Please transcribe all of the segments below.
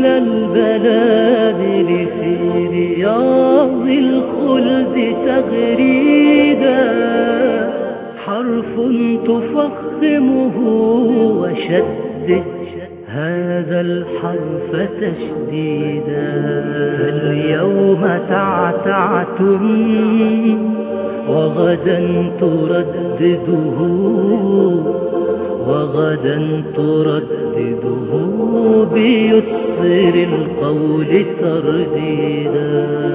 من البلادل في رياض الخلد تغريدا حرف تفخمه وشدد هذا الحرف تشديدا اليوم تعتعتم وغدا تردده وغدا تردده بيسر القول ترديدا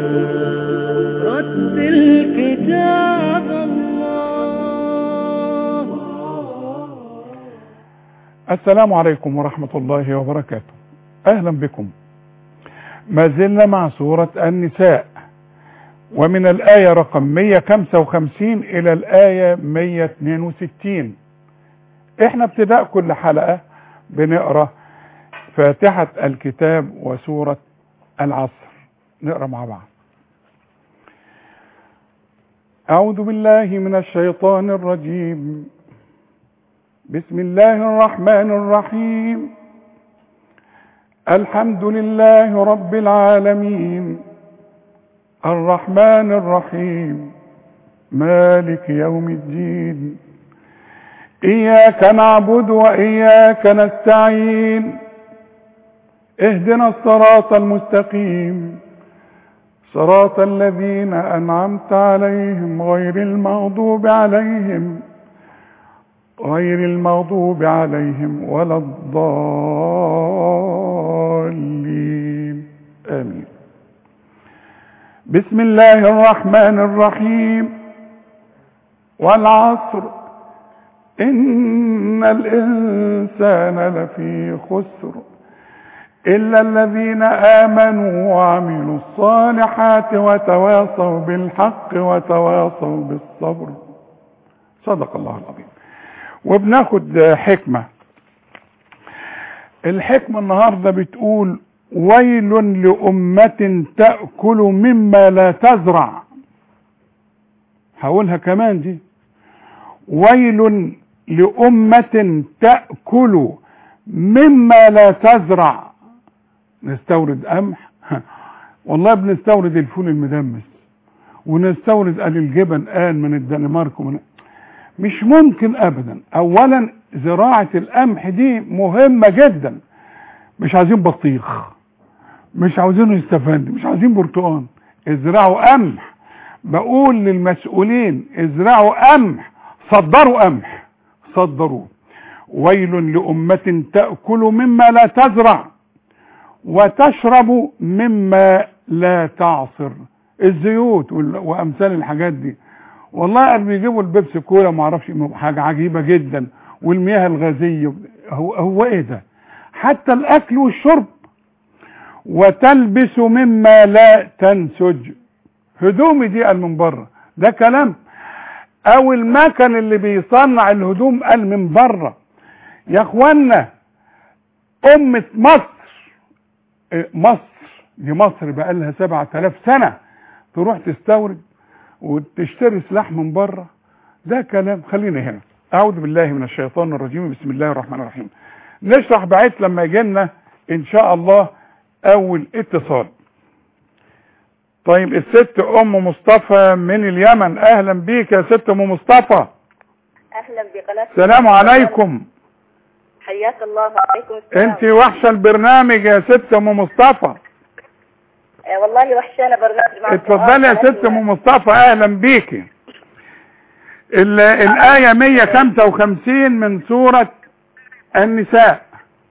رتل كتاب الله السلام عليكم ورحمة الله وبركاته أهلا بكم ما زلنا مع سورة النساء ومن الآية رقم 155 إلى الآية 162 احنا ابتداء كل حلقة بنقرأ فاتحة الكتاب وسورة العصر نقرأ مع بعض أعوذ بالله من الشيطان الرجيم بسم الله الرحمن الرحيم الحمد لله رب العالمين الرحمن الرحيم مالك يوم الدين إياك نعبد وإياك نستعين اهدنا الصراط المستقيم صراط الذين أنعمت عليهم غير المغضوب عليهم غير المغضوب عليهم ولا الضالين آمين بسم الله الرحمن الرحيم والعصر إن الإنسان لفي خسر إلا الذين آمنوا وعملوا الصالحات وتواصوا بالحق وتواصوا بالصبر صدق الله العظيم وبناخد حكمة الحكمة النهاردة بتقول ويل لأمة تأكل مما لا تزرع هقولها كمان دي ويل لأمة تأكل مما لا تزرع نستورد قمح والله بنستورد الفول المدمس ونستورد قال الجبن قال من الدنمارك ومن مش ممكن ابدا اولا زراعة القمح دي مهمة جدا مش عايزين بطيخ مش عاوزينه يستفاد مش عايزين برتقان ازرعوا قمح بقول للمسؤولين ازرعوا قمح صدروا قمح صدروا ويل لأمة تأكل مما لا تزرع وتشرب مما لا تعصر الزيوت وامثال الحاجات دي والله قال بيجيبوا البيبسي كولا ما اعرفش حاجه عجيبه جدا والمياه الغازيه هو هو ايه ده حتى الاكل والشرب وتلبس مما لا تنسج هدومي دي قال من بره ده كلام او المكن اللي بيصنع الهدوم قال من بره يا اخوانا امة مصر مصر دي مصر بقى لها 7000 سنة تروح تستورد وتشتري سلاح من بره ده كلام خلينا هنا اعوذ بالله من الشيطان الرجيم بسم الله الرحمن الرحيم نشرح بعيد لما يجي لنا ان شاء الله اول اتصال طيب الست ام مصطفى من اليمن اهلا بيك يا ست ام مصطفى اهلا بقناه السلام عليكم حياك الله وعليكم السلام انت وحشه البرنامج يا ست ام مصطفى آه والله وحشانه برنامج معك اتفضلي يا ست ام مصطفى اهلا بيكي ال- الايه 155 من سوره النساء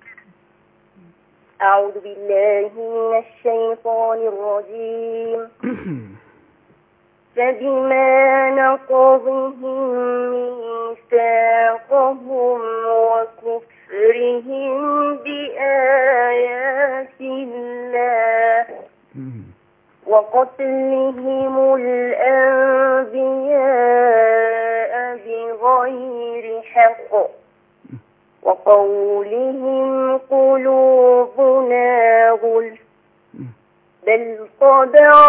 اعوذ بالله من الشيطان الرجيم فبما نقضهم ميثاقهم وكفرهم بآيات الله وقتلهم الأنبياء بغير حق وقولهم قلوبنا غلف بل طبع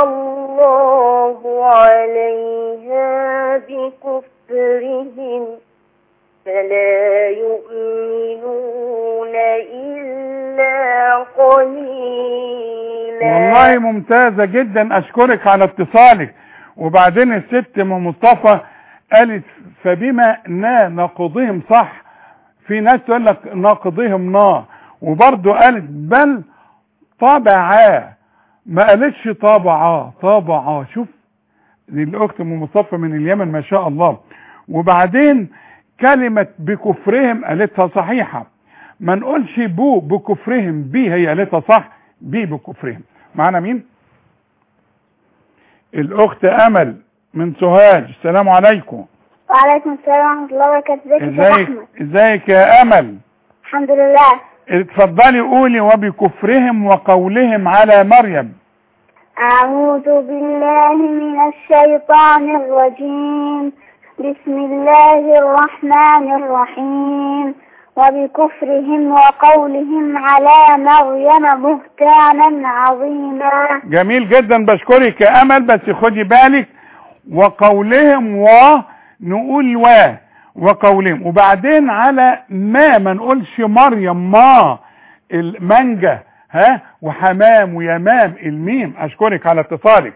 الله عليها بكفرهم فلا يؤمنون إلا قليلا والله ممتازة جدا اشكرك على اتصالك وبعدين الست ام مصطفى قالت فبما نا نقضهم صح في ناس تقول لك نقضهم نا وبرضه قالت بل طبعا ما قالتش طبعا طبعا شوف دي الاخت ام مصطفى من اليمن ما شاء الله وبعدين كلمة بكفرهم قالتها صحيحة ما نقولش بو بكفرهم بي هي قالتها صح بي بكفرهم معنا مين الاخت امل من سوهاج السلام عليكم وعليكم السلام ورحمة الله وبركاته ازيك يا شيخ ازيك أحمد ازيك يا امل الحمد لله اتفضلي قولي وبكفرهم وقولهم على مريم أعوذ بالله من الشيطان الرجيم بسم الله الرحمن الرحيم وبكفرهم وقولهم على مريم بهتانا عظيما جميل جدا بشكرك يا امل بس خدي بالك وقولهم و نقول و وقولهم وبعدين على ما ما نقولش مريم ما المانجا ها وحمام ويمام الميم اشكرك على اتصالك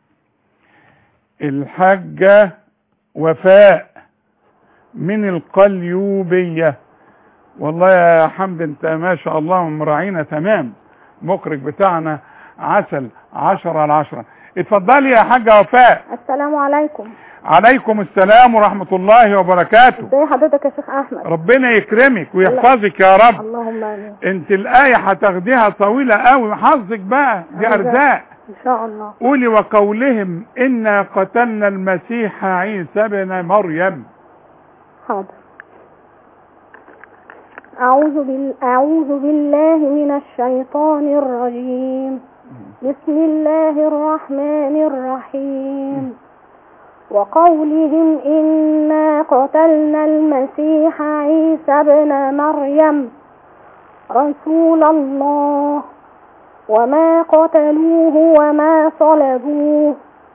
الحاجة وفاء من القليوبية والله يا حمد انت ما شاء الله مراعينا تمام مخرج بتاعنا عسل عشرة على عشرة اتفضلي يا حاجة وفاء السلام عليكم عليكم السلام ورحمة الله وبركاته ازي حضرتك يا شيخ احمد ربنا يكرمك ويحفظك يا رب اللهم امين انت الآية هتاخديها طويلة قوي حظك بقى دي أرزاق. ارزاق ان شاء الله قولي وقولهم إنا قتلنا المسيح عيسى بن مريم حاضر أعوذ, بال... أعوذ بالله من الشيطان الرجيم بسم الله الرحمن الرحيم وقولهم إنا قتلنا المسيح عيسى بن مريم رسول الله وما قتلوه وما صلبوه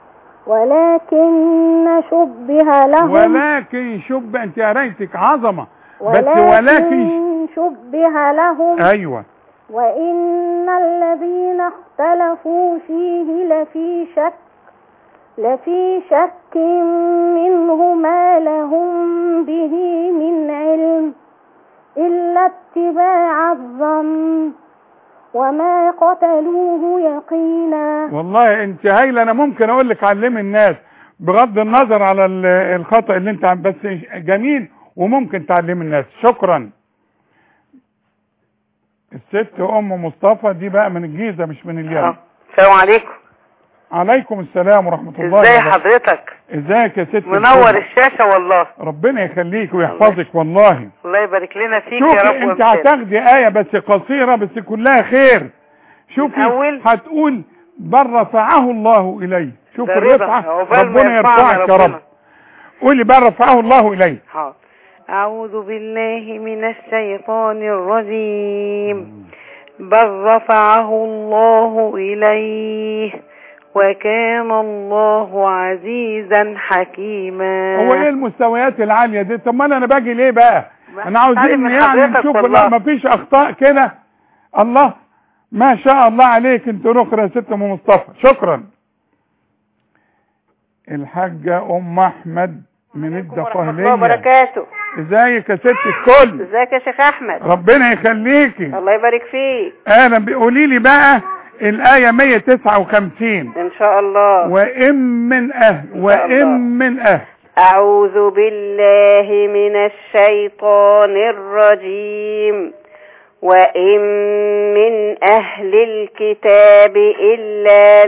ولكن شبه لهم ولكن شب انت قريتك عظمة بس ولكن شبه لهم ايوه وإن الذين اختلفوا فيه لفي شك لفي شك منه ما لهم به من علم إلا اتباع الظن وما قتلوه يقينا والله انت هايله انا ممكن اقول لك علمي الناس بغض النظر على ال- الخطأ اللي انت عم بس جميل وممكن تعلمي الناس شكرا الست ام مصطفى دي بقى من الجيزة مش من اليمن السلام عليكم عليكم السلام ورحمة الله ازاي وبركاته. حضرتك ازيك يا ست منور الكل؟ الشاشة والله ربنا يخليك ويحفظك والله الله يبارك لنا فيك شوفي يا رب انت وامتاز. هتاخدي آية بس قصيرة بس كلها خير شوفي الأول؟ هتقول بل رفعه الله إليه شوف ده رضا. الرفعة عقبال ما ربنا يرفعنا يرفعك يا ربنا. رب قولي بل رفعه الله إليه حاضر أعوذ بالله من الشيطان الرجيم بل رفعه الله إليه وكان الله عزيزا حكيما هو ايه المستويات العالية دي طب ما انا باجي ليه بقى ما انا عاوزين تعلم من يعني حضرتك نشوف والله. لا مفيش اخطاء كده الله ما شاء الله عليك انت رخرة يا ست ام مصطفى شكرا الحاجة ام احمد من ورحمة الله الدقهلية وبركاته ازيك يا ست الكل ازيك يا شيخ أحمد ربنا يخليكي الله يبارك فيك اهلا بقولي لي بقى الآية 159 إن شاء الله وإن من أهل الله. وإن من أهل أعوذ بالله من الشيطان الرجيم وإن من أهل الكتاب إلا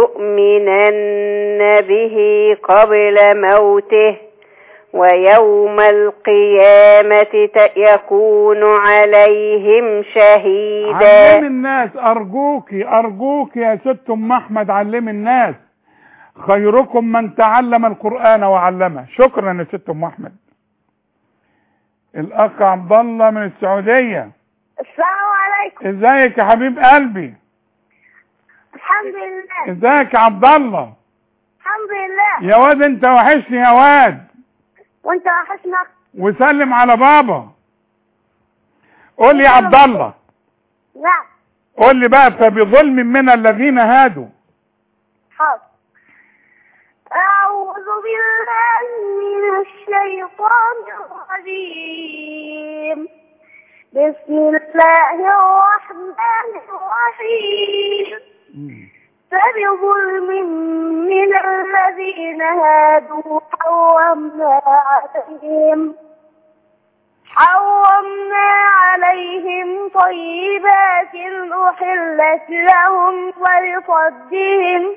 ليؤمنن به قبل موته ويوم القيامة ت- يكون عليهم شهيدا علم الناس ارجوكي ارجوكي يا ست ام احمد علم الناس خيركم من تعلم القران وعلمه شكرا يا ست ام احمد الاخ عبد الله من السعوديه السلام عليكم ازيك يا حبيب قلبي الحمد لله ازيك يا عبد الله الحمد لله يا واد انت وحشني يا واد وانت وحشنا وسلم على بابا قول لي يا عبد الله نعم قول لي بقى فبظلم من الذين هادوا حاضر أعوذ بالله من الشيطان الرجيم بسم الله الرحمن الرحيم فبظلم من الذين هادوا حرمنا عليهم حرمنا عليهم طيبات أحلت لهم وبصدهم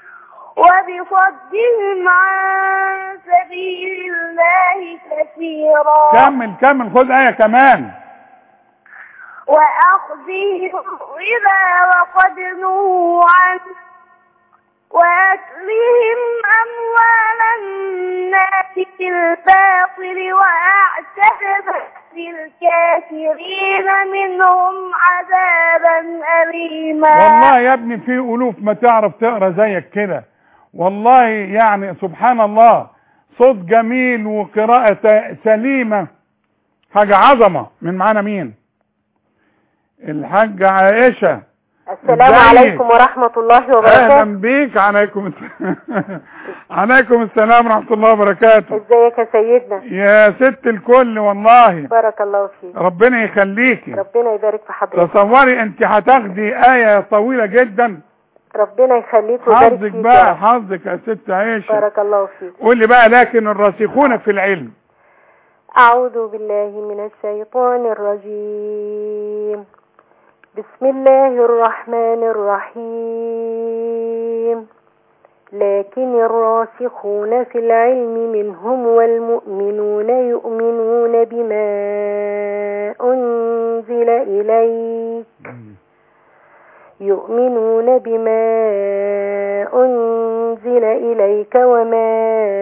وبصدهم عن سبيل الله كثيرا كمل كمل خد آية كمان وأخذهم الربا وقد نهوا عنه وأكلهم أموال الناس بالباطل وأعتدنا للكافرين منهم عذابا أليما والله يا ابني في ألوف ما تعرف تقرا زيك كده والله يعني سبحان الله صوت جميل وقراءة سليمة حاجة عظمة من معانا مين الحاجة عائشة السلام ازيك؟ عليكم ورحمة الله اهلا وبركاته بيك عليكم الس- عليكم السلام ورحمة الله وبركاته ازيك يا سيدنا يا ست الكل والله بارك الله فيك ربنا يخليكي ربنا يبارك في حضرتك تصوري انت هتاخدي آية طويلة جدا ربنا يخليك ويبارك حظك فيك يا بقى رب. حظك يا ست عائشة بارك الله فيك قولي بقى لكن الراسخون في العلم أعوذ بالله من الشيطان الرجيم بسم الله الرحمن الرحيم لكن الراسخون في العلم منهم والمؤمنون يؤمنون بما أنزل إليك يؤمنون بما أنزل إليك وما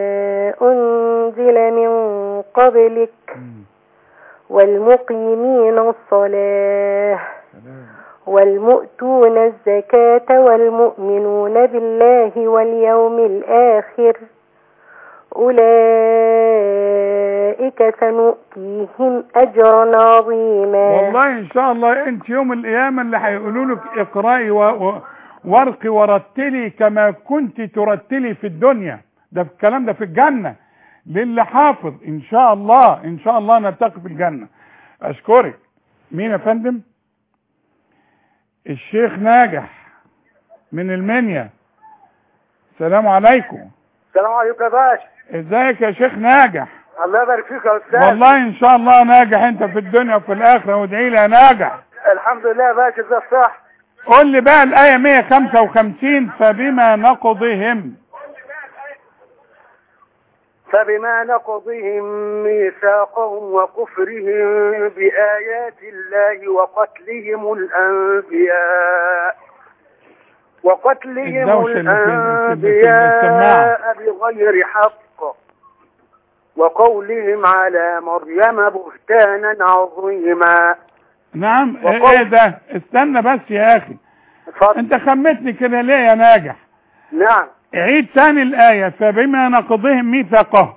أنزل من قبلك والمقيمين الصلاة والمؤتون الزكاة والمؤمنون بالله واليوم الآخر أولئك سنؤتيهم أجرا عظيما والله ان شاء الله انت يوم القيامة اللي هيقولوا لك اقرأي و... و... وارقي ورتلي كما كنت ترتلي في الدنيا ده في الكلام ده في الجنة للي حافظ ان شاء الله ان شاء الله نلتقي في الجنة اشكرك مين يا فندم الشيخ ناجح من المنيا السلام عليكم السلام عليكم يا باشا ازيك يا شيخ ناجح الله يبارك فيك يا استاذ والله ان شاء الله ناجح انت في الدنيا وفي الاخره وادعي لي يا ناجح الحمد لله يا باشا ازي الصح قول لي بقى الايه 155 فبما نقضهم فبما نقضهم ميثاقهم وكفرهم بآيات الله وقتلهم الأنبياء وقتلهم الدوشة اللي في- في- في- في الأنبياء بغير حق وقولهم على مريم بهتانا عظيما نعم ايه وقول- إيه ده استنى بس يا اخي اتفضل. انت خمتني كده ليه يا ناجح نعم عيد ثاني الايه فبما نقضهم ميثاقهم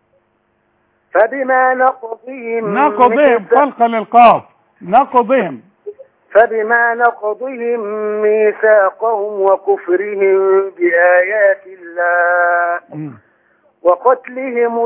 فبما نقضهم نقضهم ميثاق- خلق للقاف نقضهم فبما نقضهم ميثاقهم وكفرهم بآيات الله مم. وقتلهم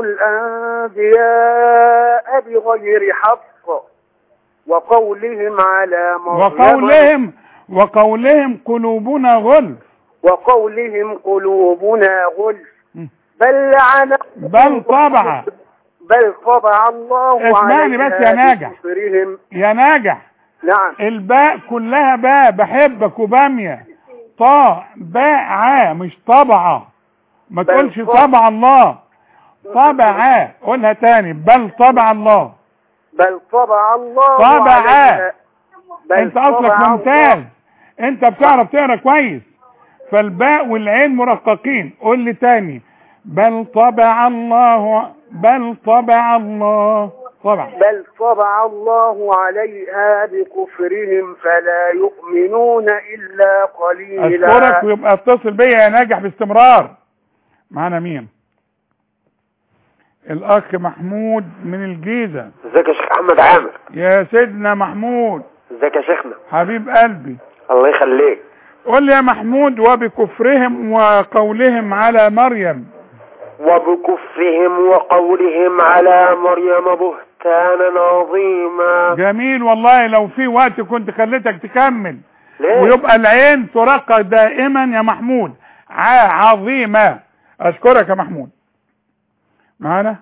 الأنبياء بغير حق وقولهم على مريم وقولهم وقولهم قلوبنا غلف وقولهم قلوبنا غلف مم. بل لعنهم بل طبع بل طبع الله اسمعني بس يا عليها ناجح. بكفرهم يا ناجح نعم الباء كلها باء بحبك وبامية طاء باء عا مش طبعة ما بل تقولش طبع. طبع الله طبع قولها تاني بل طبع الله بل طبع الله طبع. عليها بل انت اصلك طبع ممتاز الله. انت بتعرف تقرا كويس فالباء والعين مرققين قول لي تاني بل طبع الله بل طبع الله طبع بل طبع الله عليها بكفرهم فلا يؤمنون إلا قليلا اشكرك ويبقى اتصل بيا يا ناجح باستمرار معانا مين الاخ محمود من الجيزة ازيك يا شيخ احمد عامر يا سيدنا محمود ازيك يا شيخنا حبيب قلبي الله يخليك قول لي يا محمود وبكفرهم وقولهم على مريم وبكفهم وقولهم على مريم بهتانا عظيما جميل والله لو في وقت كنت خليتك تكمل ليه ويبقى العين ترقى دائما يا محمود ع- عظيمة اشكرك يا محمود معانا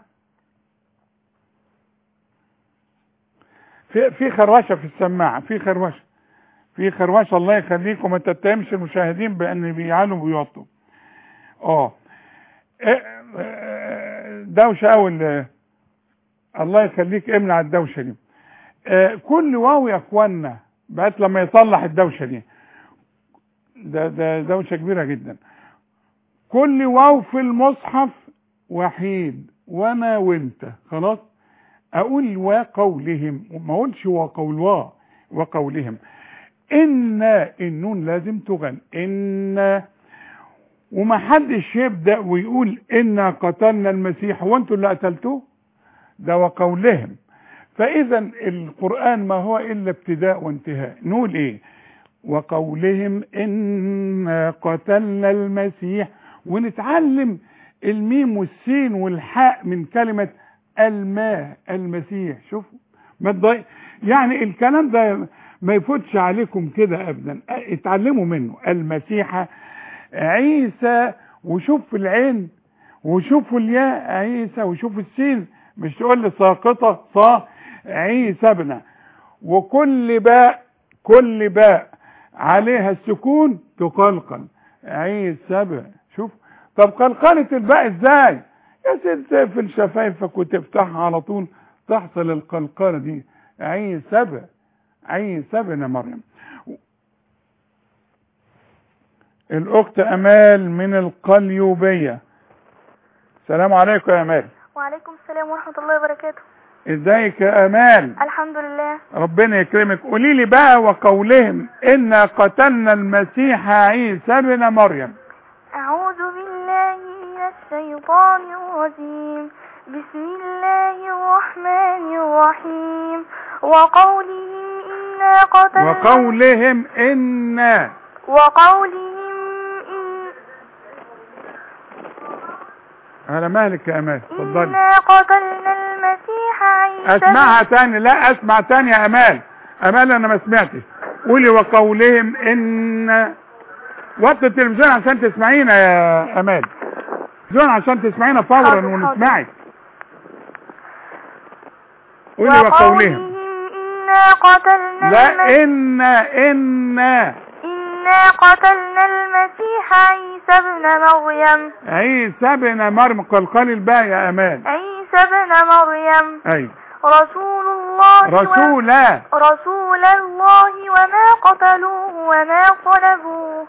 في في خروشه في السماعه في خروشه في خروشه الله يخليكم ما تتهمش المشاهدين بان بيعلوا وبيوطوا اه إيه، آه، دوشه اول الله يخليك امنع الدوشه دي آه، كل واو يا اخوانا بقت لما يصلح الدوشه دي ده ده دوشه كبيره جدا كل واو في المصحف وحيد وانا وانت خلاص اقول وقولهم ما اقولش وقول وا وقولهم ان النون لازم تغن ان وما حدش يبدا ويقول انا قتلنا المسيح هو انتوا اللي قتلتوه ده وقولهم فاذا القران ما هو الا ابتداء وانتهاء نقول ايه وقولهم إنا قتلنا المسيح ونتعلم الميم والسين والحاء من كلمة الماء المسيح شوفوا ما تضيع يعني الكلام ده ما يفوتش عليكم كده ابدا اتعلموا منه المسيح عيسى وشوف العين وشوفوا الياء عيسى وشوف السين مش تقول لي ساقطة صا عيسى ابن وكل باء كل باء عليها السكون تقلقل عيسى ابن شوف طب قلقلة الباء ازاي يا سيد تقفل شفايفك وتفتحها على طول تحصل القلقلة دي عيسى ابن عيسى ابن مريم الاخت امال من القليوبية السلام عليكم يا امال وعليكم السلام ورحمة الله وبركاته ازيك يا امال الحمد لله ربنا يكرمك قولي لي بقى وقولهم انا قتلنا المسيح عيسى ابن مريم أعوذ بالله من الشيطان الرجيم بسم الله الرحمن الرحيم وقولهم إنا قتلنا وقولهم انا وقولهم إن على مهلك يا امال اتفضلي إنا قتلنا المسيح عيسى اسمعها تاني لا اسمع تاني يا امال امال انا ما سمعتش قولي وقولهم ان وطي التلفزيون عشان تسمعينا يا امال التلفزيون عشان تسمعينا فورا حاضر، ونسمعك قولي وقولهم وقولهم إنا قتلنا لا المسيح ان ان إنا قتلنا المسيح عيسى ابن مريم عيسى ابن مريم قلقل الباء يا امان عيسى ابن مريم ايوه رسول الله و- رسولا رسول الله وما قتلوه وما صلبوه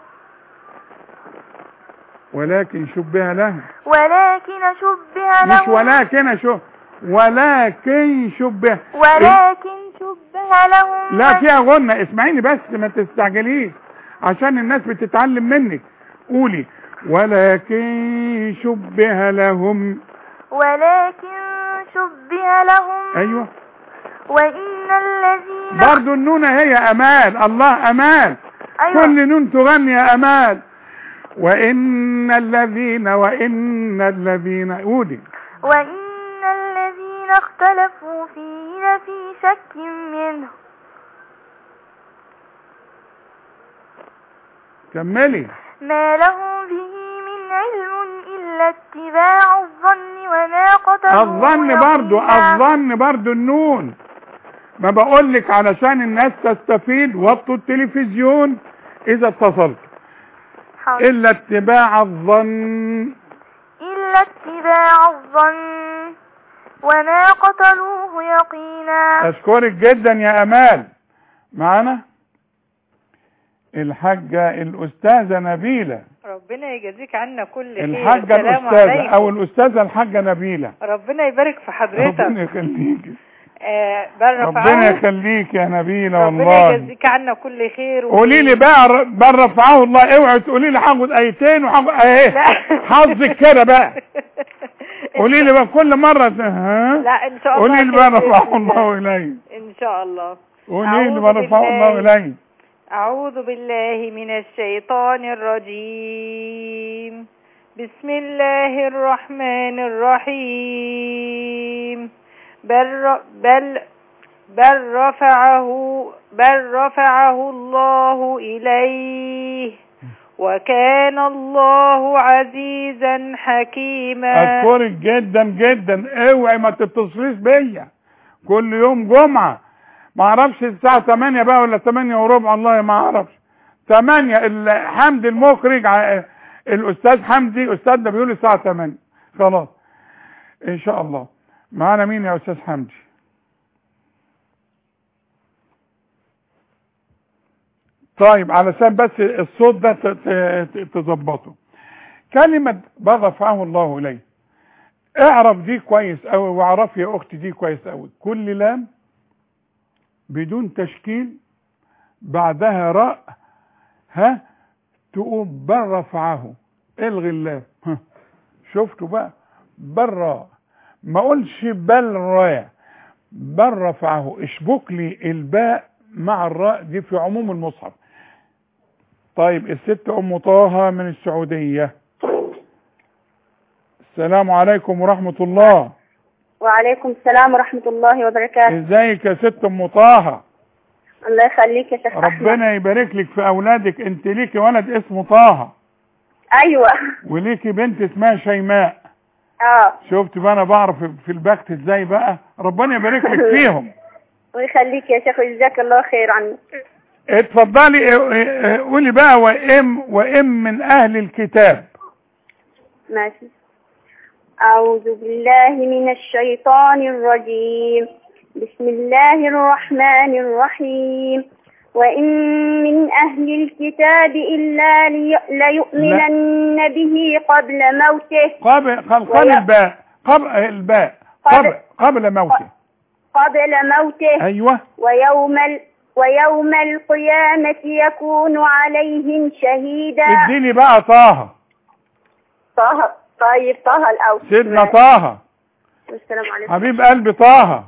ولكن شبه له ولكن شبه مش له ولكن شو ولكن شبه ولكن شبه لهم لا فيها غنى اسمعيني بس ما تستعجليش عشان الناس بتتعلم منك قولي ولكن شبه لهم ولكن شبه لهم ايوه وإن الذين برضو النون هي امال الله امال أيوة كل نون تغني يا امال وان الذين وان الذين قولي وإن الذين اختلفوا فيه لفي شك منه كملي ما لهم به من علم إلا اتباع الظن وما قتلوه الظن برضو يقينا. الظن برضو النون ما بقولك علشان الناس تستفيد وطوا التلفزيون اذا اتصلت حاضر. الا اتباع الظن إلا اتباع الظن وما قتلوه يقينا اشكرك جدا يا امال معانا الحاجة الاستاذة نبيلة ربنا يجازيك عنا كل خير الحاجة السلام الاستاذة عليكم. او الاستاذة الحاجة نبيلة ربنا يبارك في حضرتك ربنا يخليك آه بل ربنا رفعه يخليك يا نبيلة ربنا والله يجازيك عنا كل خير و- قولي لي بقى ر- بل رفعه الله اوعي تقولي لي هاخد ايتين وهاخد اهي لا. حظك كده بقى قولي لي بقى كل مرة ها لا ان شاء الله قولي لي خير بقى رفعه بإذن الله إليه ان شاء الله قولي لي أعوذ بقى رفعه الله بالله. إليه أعوذ بالله من الشيطان الرجيم بسم الله الرحمن الرحيم بل بل بل رفعه بل رفعه الله إليه وكان الله عزيزا حكيما أشكرك جدا جدا اوعي ما تتصليش بيا كل يوم جمعة ما اعرفش الساعة 8 بقى ولا 8 وربع والله ما اعرفش 8 ال- حمدي المخرج ع- الاستاذ حمدي استاذنا بيقول الساعة 8 خلاص ان شاء الله معانا مين يا استاذ حمدي طيب علشان بس الصوت ده ت- ت- تظبطه كلمة بل رفعه الله إليه اعرف دي كويس أوي واعرف يا أختي دي كويس أوي كل لام بدون تشكيل بعدها راء ها تقوم بل رفعه الغي اللام ها شفتوا بقى بل راء ما اقولش بل راء بل رفعه اشبك لي الباء مع الراء دي في عموم المصحف طيب الست ام طه من السعوديه السلام عليكم ورحمه الله وعليكم السلام ورحمة الله وبركاته ازيك يا ست ام طه الله يخليك يا شيخ أحمد ربنا يبارك لك في اولادك انت ليكي ولد اسمه طه أيوة وليكي بنت اسمها شيماء اه شفت بقى انا بعرف في البكت ازاي بقى ربنا يبارك لك فيهم ويخليك يا شيخ وجزاك الله خير عني اتفضلي اه، اه، قولي بقى وام وام من اهل الكتاب ماشي أعوذ بالله من الشيطان الرجيم بسم الله الرحمن الرحيم وإن من أهل الكتاب إلا لي- ليؤمنن به قبل موته قبل قبل قبل ويا- الباء قبل الباء قبل قبل موته قبل موته ايوه ويوم ال ويوم القيامة يكون عليهم شهيدا اديني بقى طه طه طيب طه الأول سيدنا طه السلام عليكم حبيب قلبي طه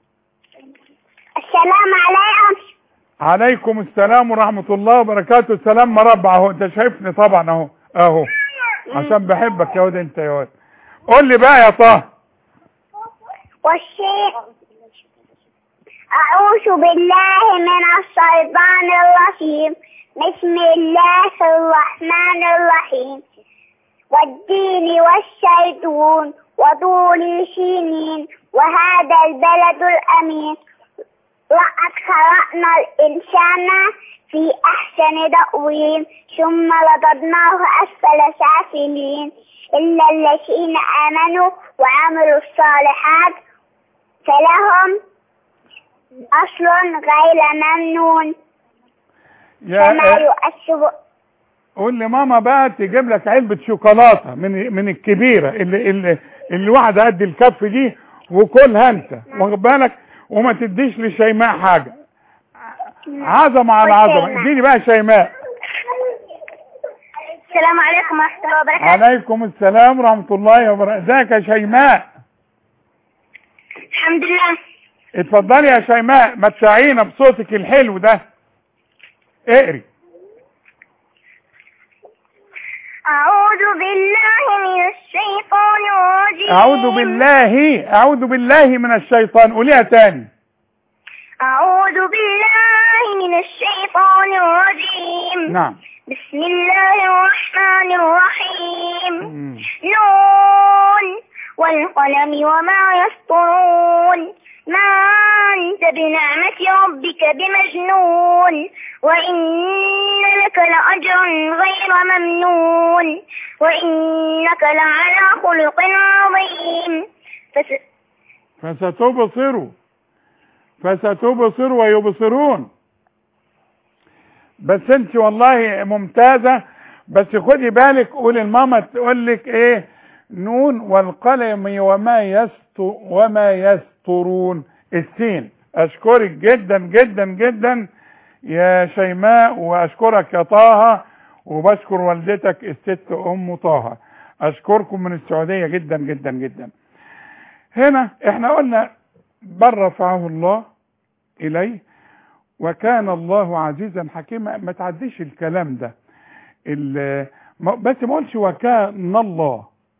السلام عليكم عليكم السلام ورحمة الله وبركاته السلام مربع اهو انت شايفني طبعا اهو اهو عشان بحبك يا واد انت يا واد قول لي بقى يا طه والشيء أعوذ بالله من الشيطان الرجيم بسم الله الرحمن الرحيم والدين والشيطان وطول سنين وهذا البلد الأمين لقد خلقنا الإنسان في أحسن تقويم ثم رددناه أسفل سافلين إلا الذين آمنوا وعملوا الصالحات فلهم أصل غير ممنون كما يا يؤسف قول لي ماما بقى تجيب لك علبة شوكولاتة من من الكبيرة اللي اللي اللي واحدة قد الكف دي وكلها انت واخد بالك وما تديش لشيماء حاجة عظمة على عظمة اديني بقى شيماء السلام عليكم ورحمة الله وبركاته عليكم السلام ورحمة الله وبركاته ازيك يا شيماء الحمد لله اتفضلي يا شيماء ما تساعينا بصوتك الحلو ده اقري أعوذ بالله من الشيطان الرجيم اعوذ بالله اعوذ بالله من الشيطان قوليها تاني أعوذ بالله من الشيطان الرجيم نعم بسم الله الرحمن الرحيم مم. نون والقلم وما يسطرون ما أنت بنعمة ربك بمجنون وإن لك لأجرا غير ممنون وإنك لعلى خلق عظيم فس... فستبصروا فستبصروا ويبصرون بس انت والله ممتازة بس خدي بالك قولي الماما تقول لك ايه نون والقلم وما يسطر وما يسطرون السين اشكرك جدا جدا جدا يا شيماء واشكرك يا طه وبشكر والدتك الست ام طه اشكركم من السعودية جدا جدا جدا هنا احنا قلنا بل رفعه الله اليه وكان الله عزيزا حكيما ما تعديش الكلام ده ال- ما- بس ما قولش وكان الله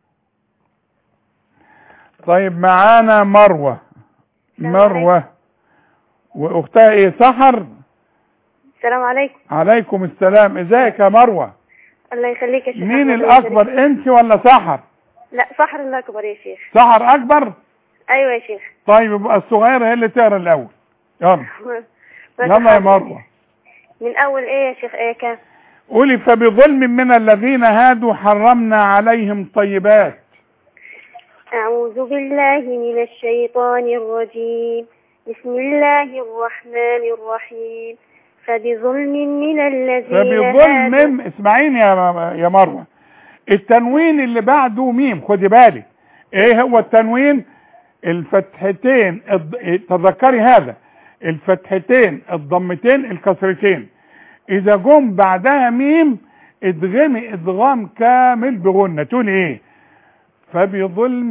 طيب معانا مروه مروه واختها ايه سحر السلام عليكم عليكم السلام ازيك يا مروه الله يخليك يا شيخ مين أحمد. الاكبر انت ولا سحر لا صحر الأكبر يا شيخ سحر اكبر أيوة يا شيخ طيب يبقى الصغيره هي اللي تقرا الاول يلا بس يلا يا حاضر. مروه من أول إيه يا شيخ إيه كان قولي فبظلم من الذين هادوا حرمنا عليهم طيبات أعوذ بالله من الشيطان الرجيم بسم الله الرحمن الرحيم فبظلم من الذين هادوا فبظلم اسمعيني يا يا مروه التنوين اللي بعده ميم خدي بالك ايه هو التنوين الفتحتين الض- تذكري هذا الفتحتين الضمتين الكسرتين اذا جم بعدها ميم ادغمي ادغام كامل بغنة تقول ايه فبظلم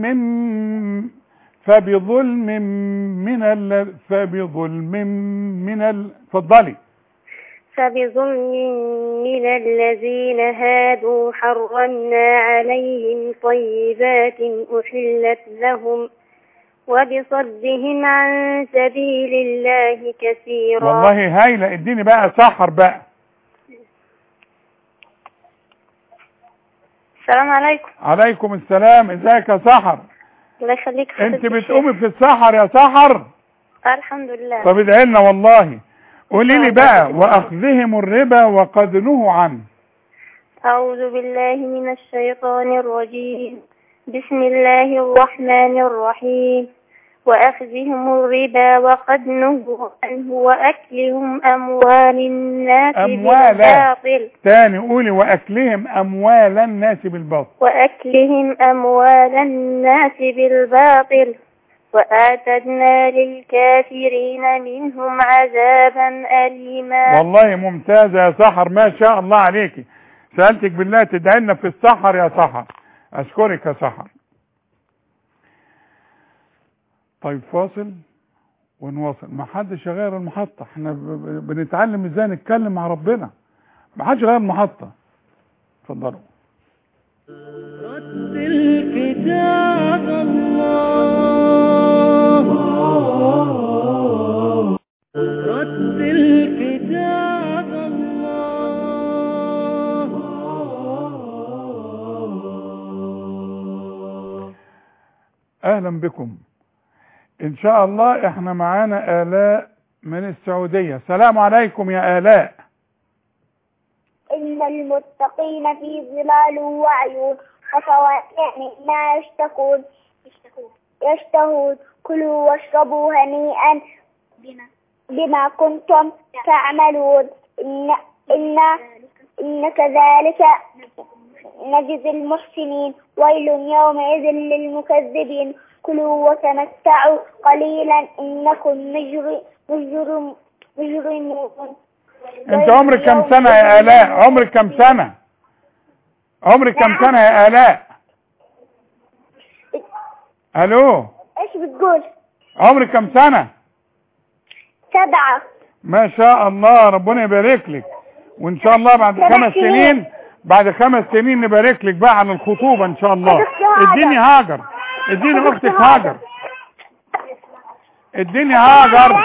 فبظلم من ال... فبظلم من ال... اتفضلي فبظلم من الذين هادوا حرمنا عليهم طيبات أحلت لهم وبصدهم عن سبيل الله كثيرا والله هايلة اديني بقى سحر بقى السلام عليكم عليكم السلام ازيك يا سحر الله يخليك انت حضرتك بتقومي الشيخ. في السحر يا سحر الحمد لله طب ادعي لنا والله قولي لي بقى واخذهم الربا وقد نهوا عنه أعوذ بالله من الشيطان الرجيم بسم الله الرحمن الرحيم وأخذهم الربا وقد نهوا عنه وأكلهم أموال الناس أموالا. بالباطل تاني قولي واكلهم اموال الناس بالباطل وأكلهم أموال الناس بالباطل وآتدنا للكافرين منهم عذابا أليما والله ممتازة يا سحر ما شاء الله عليكي سألتك بالله تدعي لنا في السحر يا سحر اشكرك يا سحر طيب فاصل ونواصل ما حدش غير المحطة احنا ب- ب- بنتعلم ازاي نتكلم مع ربنا ما حدش غير المحطة اتفضلوا رتل كتاب الله رتل كتاب الله اهلا بكم ان شاء الله احنا معانا الاء من السعودية السلام عليكم يا الاء إن المتقين في ظلال وعيون وفواكه مما يشتهون يشتهون كلوا واشربوا هنيئا بما كنتم تعملون إن إن إن كذلك نجزي المحسنين ويل يومئذ للمكذبين كلوا وتمتعوا قليلا إنكم مجر مجرم مجرمون انت عمرك كم سنة يا الاء عمرك كم سنة عمرك كم سنة يا الاء الو ايش بتقول عمرك كم سنة سبعة ما شاء الله ربنا يبارك لك وان شاء الله بعد سبع خمس سنين. سنين بعد خمس سنين نبارك لك بقى على الخطوبة ان شاء الله أختي هاجر. اديني هاجر اديني أختي اختك هاجر. هاجر اديني هاجر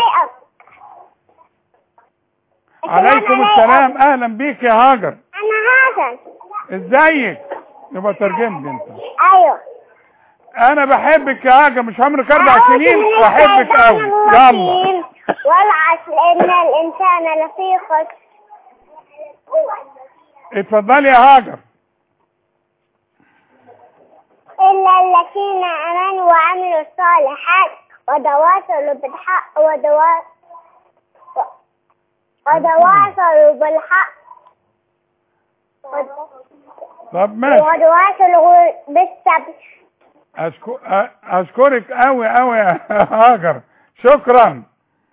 عليكم السلام اهلا بيك يا هاجر انا حسن ازيك يبقى ترجم لي انت ايوه انا بحبك يا هاجر مش عمرك اربع أعوذ سنين من واحبك الشيطان قوي يلا الرجيم. والعصر ان الانسان لفي خسر اتفضلي يا هاجر إلا الذين آمنوا وعملوا الصالحات وتواصلوا بالحق ودوا... وتواصلوا بالحق طب ماشي وتواصلوا بالصبر أشكو... أ- اشكرك قوي قوي يا هاجر شكرا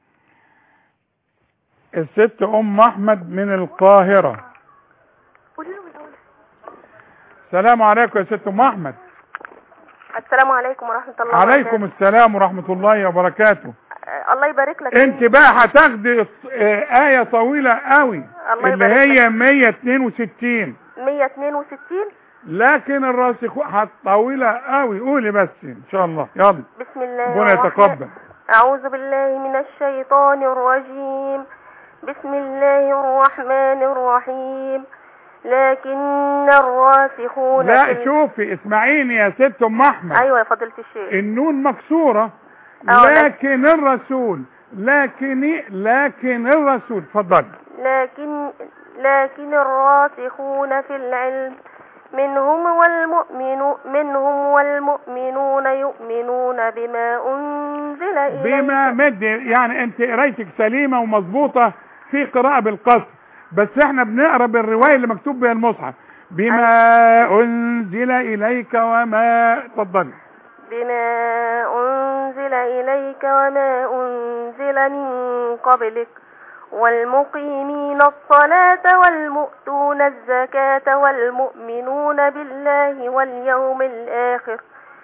الست ام احمد من القاهرة السلام عليكم يا ست ام احمد السلام عليكم ورحمة الله عليكم السلام ورحمة الله وبركاته وبركاته الله يبارك لك انت بقى هتاخدي آه، آية طويلة قوي الله اللي يبارك هي 162 162 لكن الراسخ طويلة قوي قولي بس ان شاء الله يلا بسم الله ربنا الرحمن- يتقبل أعوذ بالله من الشيطان الرجيم بسم الله الرحمن الرحيم لكن الراسخون في لا ال- شوفي اسمعيني يا ست ام احمد أيوة يا فضيلة الشيخ النون مكسورة أو لكن الرسول لكن لكن الرسول اتفضلي لكن لكن الراسخون في العلم منهم والمؤمن منهم والمؤمنون يؤمنون بما أنزل إليك بما مد يعني انت قرايتك سليمة ومظبوطة في قراءة بالقصر بس احنا بنقرا بالرواية اللي مكتوب بها المصحف بما انزل اليك وما اتفضلي بما أنزل إليك وما أنزل من قبلك والمقيمين الصلاة والمؤتون الزكاة والمؤمنون بالله واليوم الآخر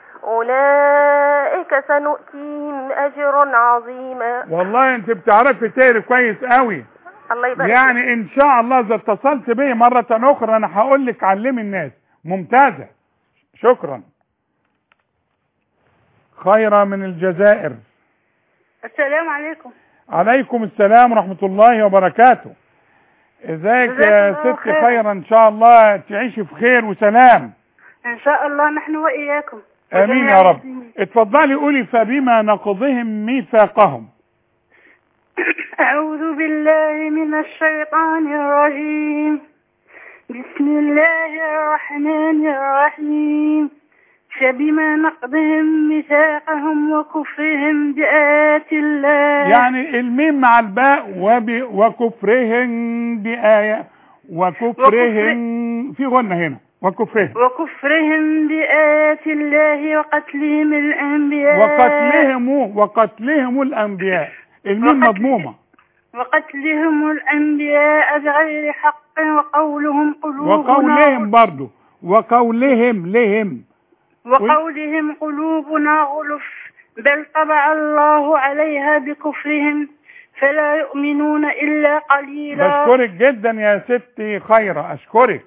أولئك سنؤتيهم أجرا عظيما والله انت بتعرفي تقري كويس قوي الله يبارك فيك. يعني ان شاء الله اذا اتصلت بي مرة اخرى انا هقول لك علمي الناس ممتازة شكرا خيرا من الجزائر السلام عليكم عليكم السلام ورحمة الله وبركاته ازيك جزاك يا الله ست خير. خيرا ان شاء الله تعيشي في خير وسلام إن شاء الله نحن وإياكم امين وجميع يا رب المسلمين. اتفضلي قولي فبما نقضهم ميثاقهم أعوذ بالله من الشيطان الرجيم بسم الله الرحمن الرحيم فبما نقضهم ميثاقهم وكفرهم بآيات الله يعني الميم مع الباء وب... وكفرهم بآية وكفرهم في غنة هنا وكفرهم وكفرهم بآيات الله وقتلهم الأنبياء وقتلهم وقتلهم الأنبياء الميم وقتل- مضمومة وقتلهم الأنبياء بغير حق وقولهم قلوبنا وقولهم برضو وقولهم لهم وقولهم قلوبنا غلف بل طبع الله عليها بكفرهم فلا يؤمنون إلا قليلا بشكرك جدا يا ستي خيرة أشكرك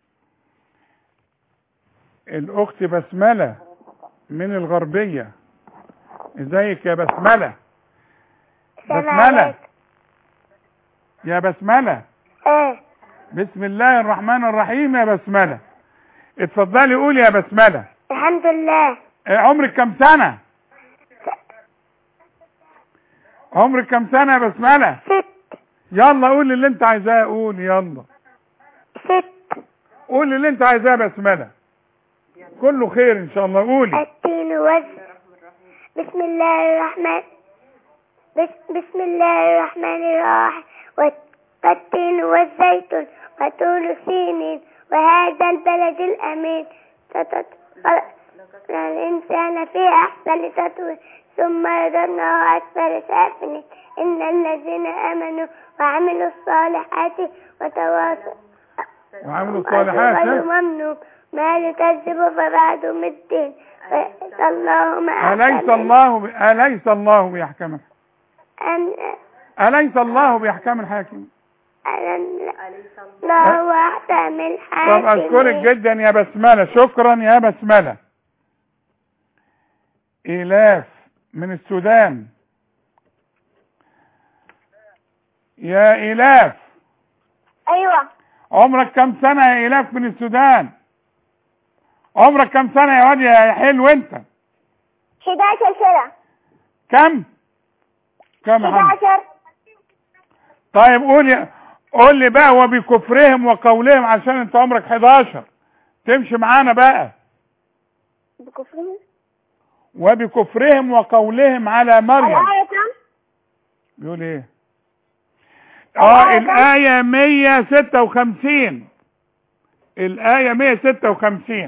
الأخت بسملة من الغربية ازيك يا بسملة بسملة يا بسملة ايه بسم الله الرحمن الرحيم يا بسملة اتفضلي قولي يا بسملة الحمد لله إيه عمرك كم سنة عمرك كم سنة يا بسملة ست يلا قولي اللي انت عايزاه قول يلا ست قولي اللي انت عايزاه يا بسملة كله خير ان شاء الله قولي التين والز بسم الله الرحمن بس بسم الله الرحمن الرحيم والتين والزيتون وطول سينين وهذا البلد الأمين تتت- الإنسان في أحسن تطوير ثم رددناه أسفل سافلين إن الذين آمنوا وعملوا الصالحات وتواصوا وعملوا الصالحات غير ها؟ ممنوع ما لكذبوا فبعدهم الدين فأليس الله ما أليس الله ب... أليس الله بيحكم أن أليس الله بيحكم الحاكم أن لا هو أحكم الحاكمين طب أشكرك جدا يا بسملة شكرا يا بسملة إلاف من السودان يا إلاف أيوة عمرك كم سنة يا إلاف من السودان عمرك كم سنة يا واد يا حلو انت 11 سنة كم كم يا حبيبي 11 طيب قول قول لي بقى وبكفرهم وقولهم عشان انت عمرك 11 تمشي معانا بقى بكفرهم وبكفرهم وقولهم على مريم الآية كم؟ بيقول ايه اه الآية 156 الآية 156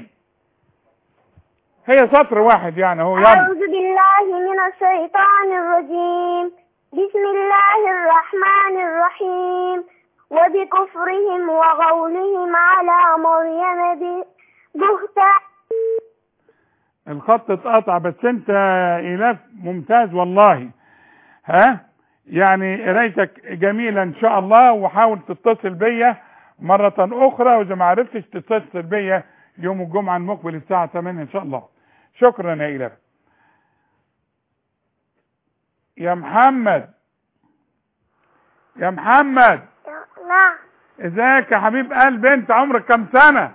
هي سطر واحد يعني هو يلا أعوذ بالله من الشيطان الرجيم بسم الله الرحمن الرحيم وبكفرهم وقولهم على مريم ب- بهتان الخط اتقطع بس انت ايلاف ممتاز والله ها يعني قرايتك جميلة ان شاء الله وحاول تتصل بيا مرة اخرى واذا ما عرفتش تتصل بيا يوم الجمعة المقبل الساعة 8 ان شاء الله شكرا يا ايلاف يا محمد يا محمد نعم ازيك يا حبيب قلبي انت عمرك كم سنة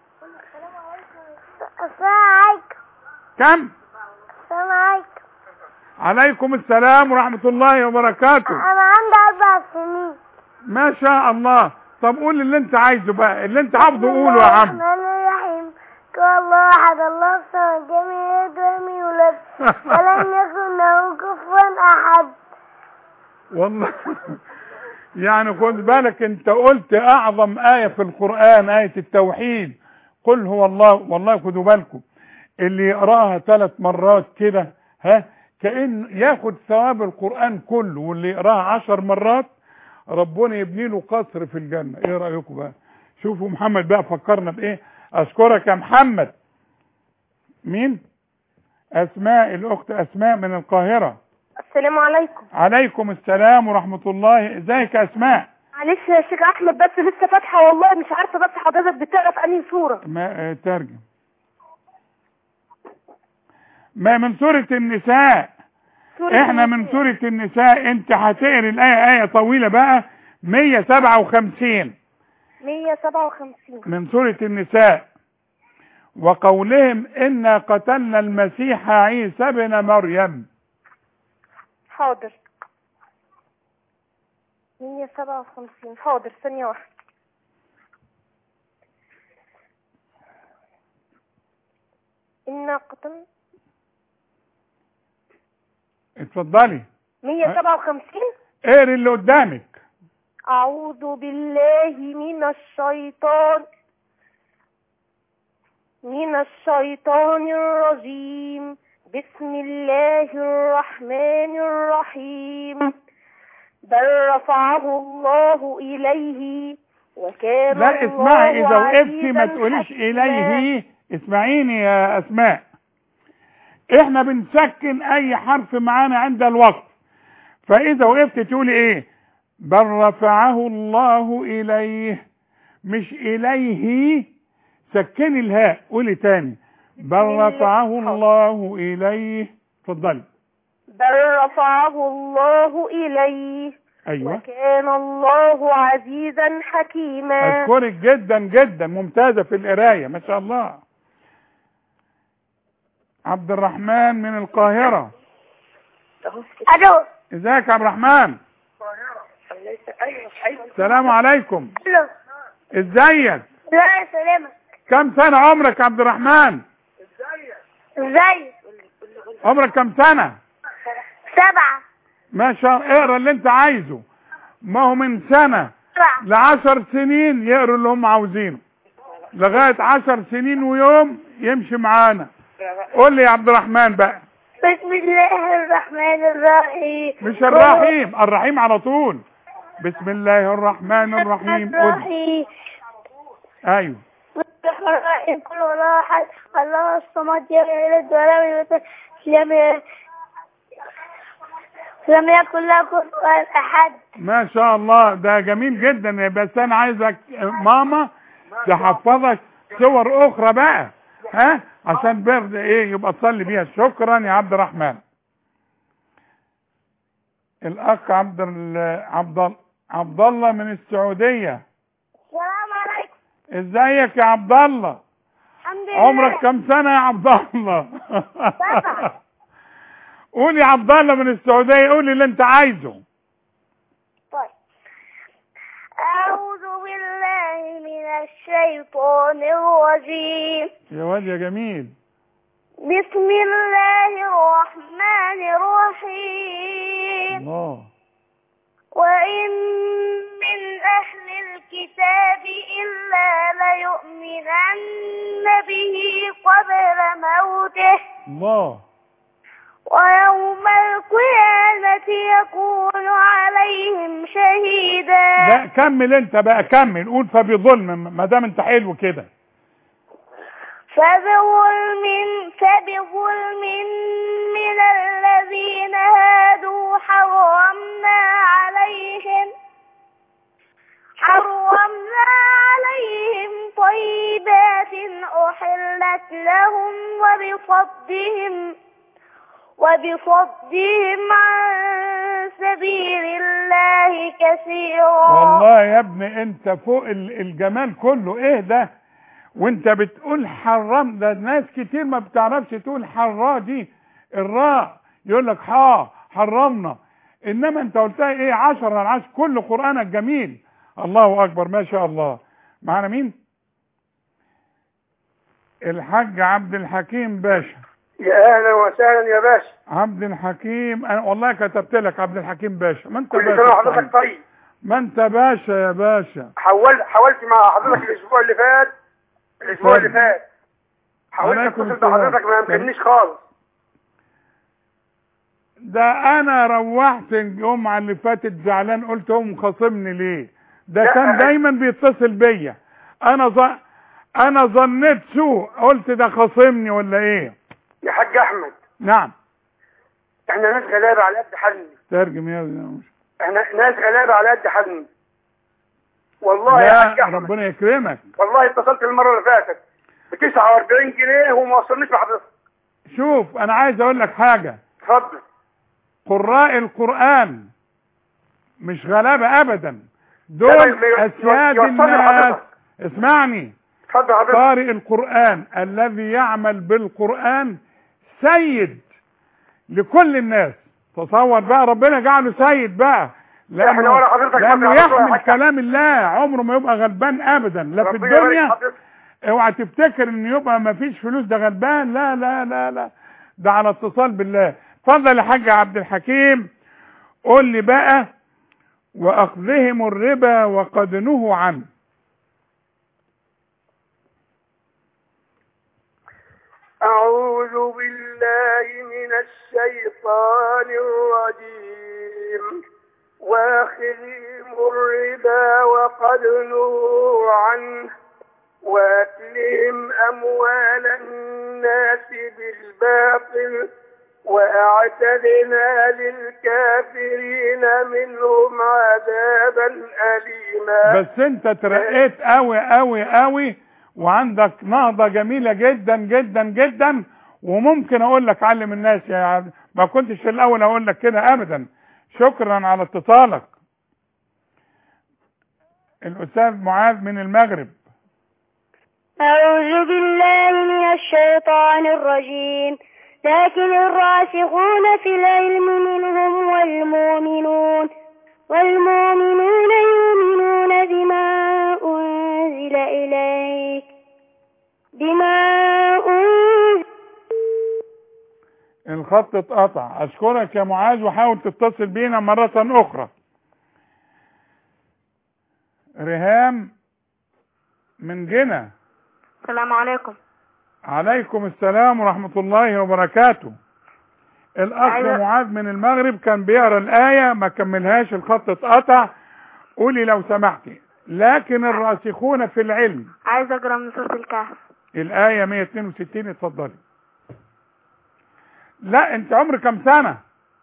السلام عليكم كم السلام عليكم عليكم السلام ورحمة الله وبركاته انا عندي اربع سنين ما شاء الله طب قول اللي انت عايزه بقى اللي انت حافظه قوله يا عم الرحمن الرحيم قال الله احد الله الصمد جميع يدعو يولد ولم يكن له كفوا احد والله يعني خد بالك انت قلت اعظم آية في القرآن آية التوحيد قل هو الله والله خدوا بالكم اللي يقراها ثلاث مرات كده ها كأن ياخد ثواب القرآن كله واللي يقراها عشر مرات ربنا يبني له قصر في الجنة ايه رأيكم بقى شوفوا محمد بقى فكرنا بايه اشكرك يا محمد مين اسماء الاخت اسماء من القاهرة السلام عليكم عليكم السلام ورحمة الله ازيك يا اسماء معلش يا شيخ احمد بس لسه فاتحه والله مش عارفه بس حضرتك بتقرا في انهي سوره ما اه، ترجم ما من سورة النساء سورة احنا من سورة النساء انت هتقري الآية آية طويلة بقى 157 157 من سورة النساء وقولهم إنا قتلنا المسيح عيسى بن مريم حاضر 157 حاضر ثانية واحدة إنا قتل اتفضلي 157 اقري اللي قدامك أعوذ بالله من الشيطان من الشيطان الرجيم بسم الله الرحمن الرحيم بل رفعه الله إليه وكان لا اسمعي الله اذا وقفتي ما عزيزاً تقوليش حكيماً. اليه اسمعيني يا اسماء احنا بنسكن اي حرف معانا عند الوقف فاذا وقفت تقولي ايه بل رفعه الله اليه مش اليه سكني الهاء قولي تاني بل الله. رفعه الله اليه اتفضلي بل رفعه الله إليه ايوه وكان الله عزيزا حكيما اشكرك جدا جدا ممتازة في القراية ما شاء الله عبد الرحمن من القاهرة الو ازيك يا عبد الرحمن السلام عليكم الو ازيك لا يا سلامة كم سنة عمرك يا عبد الرحمن ازاي عمرك كم سنة سبعة ما شاء الله اقرا اللي انت عايزه ما هو من سنة سبعة لعشر سنين يقروا اللي هم عاوزينه لغاية عشر سنين ويوم يمشي معانا قول لي يا عبد الرحمن بقى بسم الله الرحمن الرحيم مش الرحيم الرحيم على طول بسم الله الرحمن الرحيم قول الرحيم ايوه الرحمن الرحيم كل ولا أحد الله الصمد لم يلد ولم يولد لم ي- لم يكن له كفوا أحد ما شاء الله ده جميل جدا بس انا عايزك ماما تحفظك صور اخرى بقى ها عشان برد ايه يبقى تصلي بيها شكرا يا عبد الرحمن الاخ عبد ال- عبد ال- عبد الله من السعوديه السلام عليكم ازيك يا عبد الله الحمد لله عمرك كم سنه يا عبد الله سبعة. قول يا عبد الله من السعوديه قول اللي انت عايزه طيب أعوذ بالله من الشيطان الرجيم يا واد يا جميل بسم الله الرحمن الرحيم الله وإن من أهل الكتاب إلا ليؤمنن به قبل موته الله ويوم القيامة يكون عليهم شهيدا لا كمل انت بقى كمل قول فبظلم ما دام انت حلو كده فبظلم فبظلم من الذين هادوا حرمنا عليهم حرمنا عليهم طيبات أحلت لهم وبصدهم وبصدهم عن سبيل الله كثيرا والله يا ابني انت فوق ال- الجمال كله ايه ده وانت بتقول حرام ده ناس كتير ما بتعرفش تقول حرا دي الراء يقول لك حا حرمنا انما انت قلتها ايه عشرة على عشر كل قرآنك جميل الله اكبر ما شاء الله معنا مين الحاج عبد الحكيم باشا يا اهلا وسهلا يا باشا عبد الحكيم انا والله كتبت لك عبد الحكيم باشا ما انت كل باشا سنه صحيح. وحضرتك طيب ما انت باشا يا باشا حاولت حاولت مع حضرتك الاسبوع اللي فات الاسبوع اللي اتفضل. فات حاولت عليكم اتصل السلام. بحضرتك ما يمكننيش خالص ده انا روحت الجمعة اللي فاتت زعلان قلت هو مخاصمني ليه ده لا، كان أنا- دايما بيتصل بيا انا ظ... انا ظنيت سوء قلت ده خاصمني ولا ايه يا حاج احمد نعم احنا ناس غلابه على قد حالنا ترجم يا ابني. احنا ناس غلابه على قد حالنا والله يا حاج لا احمد ربنا يكرمك والله اتصلت المره اللي فاتت ب 49 جنيه وما وصلنيش لحضرتك شوف انا عايز اقول لك حاجة اتفضل قراء القرآن مش غلابة ابدا لا، دول ما- ما- اسياد يوصلني الناس لحضرتك. اسمعني اتفضل حضرتك قارئ القرآن الذي يعمل بالقرآن سيد لكل الناس تصور بقى ربنا جعله سيد بقى احنا ورا حضرتك لأنه حضرتك يا يحمل حاج. كلام الله عمره ما يبقى غلبان أبدا لا في ربنا يبارك الدنيا حضرتك. اوعى تفتكر ان يبقى ما فيش فلوس ده غلبان لا لا لا لا ده على اتصال بالله اتفضل يا حاج عبد الحكيم قول لي بقى واخذهم الربا وقد نهوا عنه أعوذ بالله من الشيطان الرجيم واخذهم الربا وقد نهوا عنه وأكلهم أموال الناس بالباطل وأعتدنا للكافرين منهم عذابا أليما بس انت ترقيت قوي قوي قوي وعندك نهضة جميلة جدا جدا جدا وممكن اقول لك علم الناس يا عبد ما كنتش في الاول اقول لك كده ابدا شكرا على اتصالك الاستاذ معاذ من المغرب أعوذ بالله من الشيطان الرجيم لكن الراسخون في العلم منهم والمؤمنون والمؤمنون يؤمنون بما أنزل إليك بما أنزل الخط اتقطع اشكرك يا معاذ وحاول تتصل بينا مرة اخرى ريهام من جنة السلام عليكم عليكم السلام ورحمة الله وبركاته الأخ أيوة. معاذ من المغرب كان بيقرا الآية ما كملهاش الخط اتقطع قولي لو سمحتي لكن الراسخون في العلم عايز اقرا من سورة الكهف الآية 162 اتفضلي لا انت عمرك كم سنة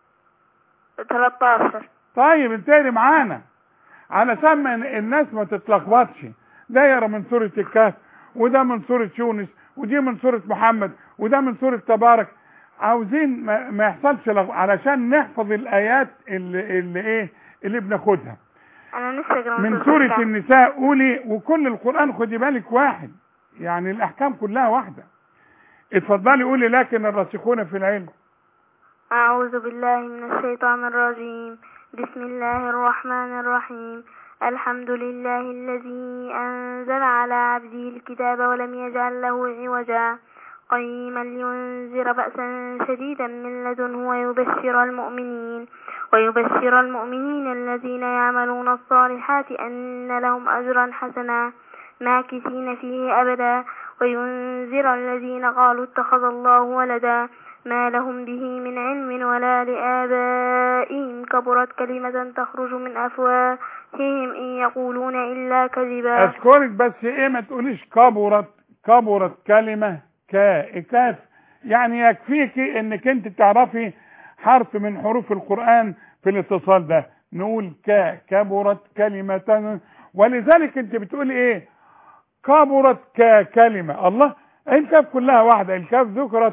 13 طيب انتقلي معانا على سم الناس ما تتلخبطش ده يقرا من سورة الكهف وده من سورة يونس ودي من سورة محمد وده من سورة تبارك عاوزين ما, ما يحصلش لغ... علشان نحفظ الآيات اللي, اللي ايه اللي بناخدها انا نفسي اقرا من سورة سورة الكهف. النساء قولي وكل القرآن خدي بالك واحد يعني الأحكام كلها واحدة اتفضلي قولي لكن الراسخون في العلم أعوذ بالله من الشيطان الرجيم بسم الله الرحمن الرحيم الحمد لله الذي أنزل على عبده الكتاب ولم يجعل له عوجا قيما لينذر بأسا شديدا من لدنه ويبشر المؤمنين ويبشر المؤمنين الذين يعملون الصالحات أن لهم أجرا حسنا ماكثين فيه أبدا وينذر الذين قالوا اتخذ الله ولدا ما لهم به من علم ولا لآبائهم كبرت كلمة تخرج من أفواههم إن يقولون إلا كذبا اشكرك بس ايه ما تقوليش كبرت كبرت كلمة كا كاف يعني يكفيك انك انت تعرفي حرف من حروف القرآن في الاتصال ده نقول كا كبرت كلمة ولذلك انت بتقول ايه كبرت ككلمة الله الكاف كلها واحدة الكاف ذكرت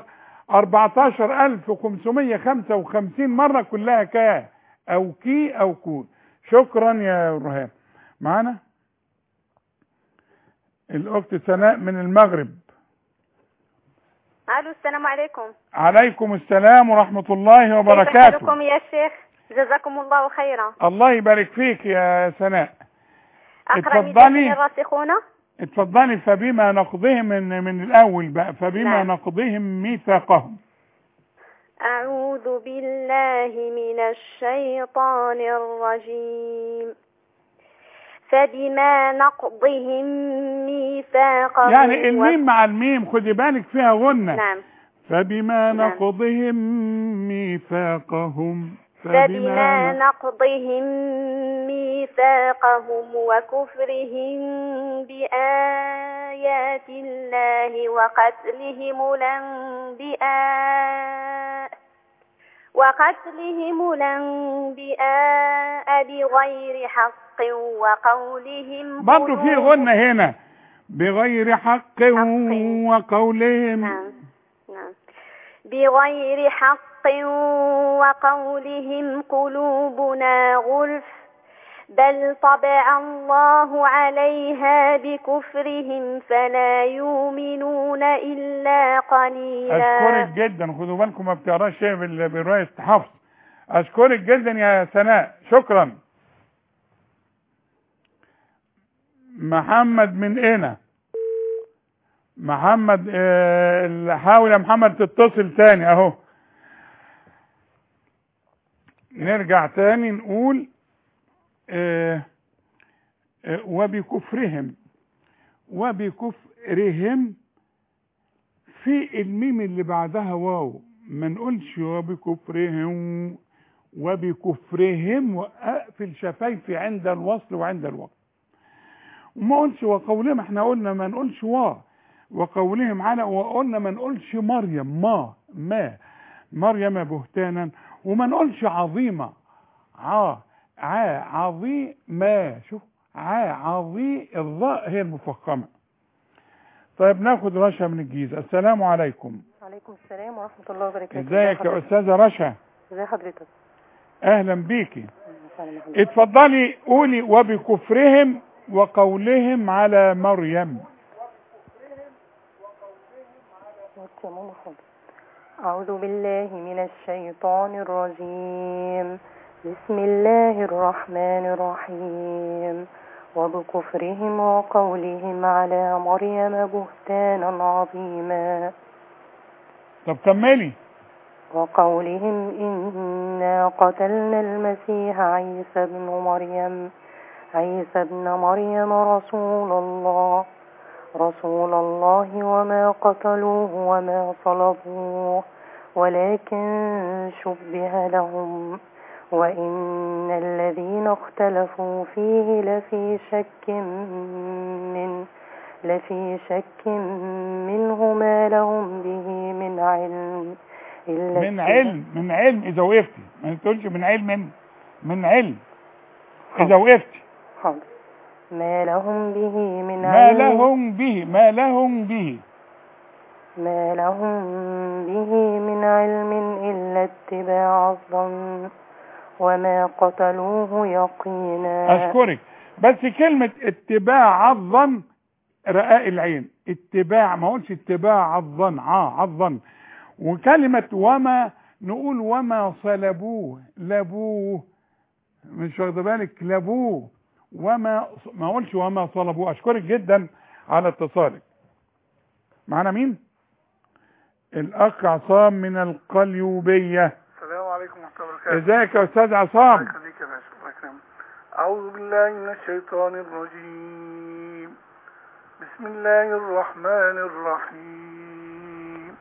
14555 مرة كلها كا او كي او كو شكرا يا رهام معانا الاخت سناء من المغرب الو السلام عليكم عليكم السلام ورحمة الله كيف وبركاته حالكم يا شيخ جزاكم الله خيرا الله يبارك فيك يا سناء اقرا من اتفضلي. الراسخون اتفضلي فبما نقضهم من من الاول بقى فبما نعم. نقضهم ميثاقهم أعوذ بالله من الشيطان الرجيم فبما نقضهم ميثاقهم يعني الميم مع الميم خدي بالك فيها غنة نعم فبما نعم. نقضهم ميثاقهم فبما ن- نقضهم ميثاقهم وكفرهم بآيات الله وقتلهم الأنبياء وقتلهم الأنبياء بغير حق وقولهم برضه في قلوب- غنة هنا بغير حق وقولهم نعم نعم بغير حق وقولهم قلوبنا غلف بل طبع الله عليها بكفرهم فلا يؤمنون إلا قليلا اشكرك جدا خدوا بالكم ما بتقراش شيء بال- برواية حفص اشكرك جدا يا سناء شكرا محمد من هنا محمد آه، حاول يا محمد تتصل تاني اهو نرجع تاني نقول آه، آه، وبكفرهم وبكفرهم في الميم اللي بعدها واو ما نقولش وبكفرهم وبكفرهم واقفل شفايفي عند الوصل وعند الوقت وما قلش وقولهم احنا قلنا ما نقولش وا وقولهم على وقلنا ما نقولش مريم ما ما مريم بهتانا وما نقولش عظيمة ع ع عظي ما شوف ع عظي الظاء هي المفخمة طيب ناخد رشا من الجيزة السلام عليكم عليكم السلام ورحمة الله وبركاته ازيك يا استاذة رشا ازي حضرتك اهلا بيكي أهلا حضرتك. اتفضلي قولي وبكفرهم وقولهم على مريم يا ماما حاضر. أعوذ بالله من الشيطان الرجيم بسم الله الرحمن الرحيم وبكفرهم وقولهم على مريم بهتانا عظيما طب كملي وقولهم إنا قتلنا المسيح عيسى ابن مريم عيسى ابن مريم رسول الله رسول الله وما قتلوه وما صلبوه ولكن شبه لهم وإن الذين اختلفوا فيه لفي شك من لفي شك منه ما لهم به من علم إلا من اتباع- علم من علم اذا وقفتي ما تقولش من علم من علم اذا وقفتي حاضر ما لهم به من ما علم لهم به ما لهم به ما لهم به من علم إلا اتباع الظن وما قتلوه يقينا اشكرك بس كلمة اتباع الظن رقاء العين اتباع ما اقولش اتباع الظن اه الظن وكلمة وما نقول وما صلبوه لبوه مش واخد بالك لبوه وما ما اقولش وما صلبوه اشكرك جدا على اتصالك معانا مين الاخ عصام من القليوبية السلام عليكم ورحمة الله وبركاته ازيك يا استاذ الله عصام يخليك يا باشا الله يكرمك أعوذ بالله من الشيطان الرجيم بسم الله الرحمن الرحيم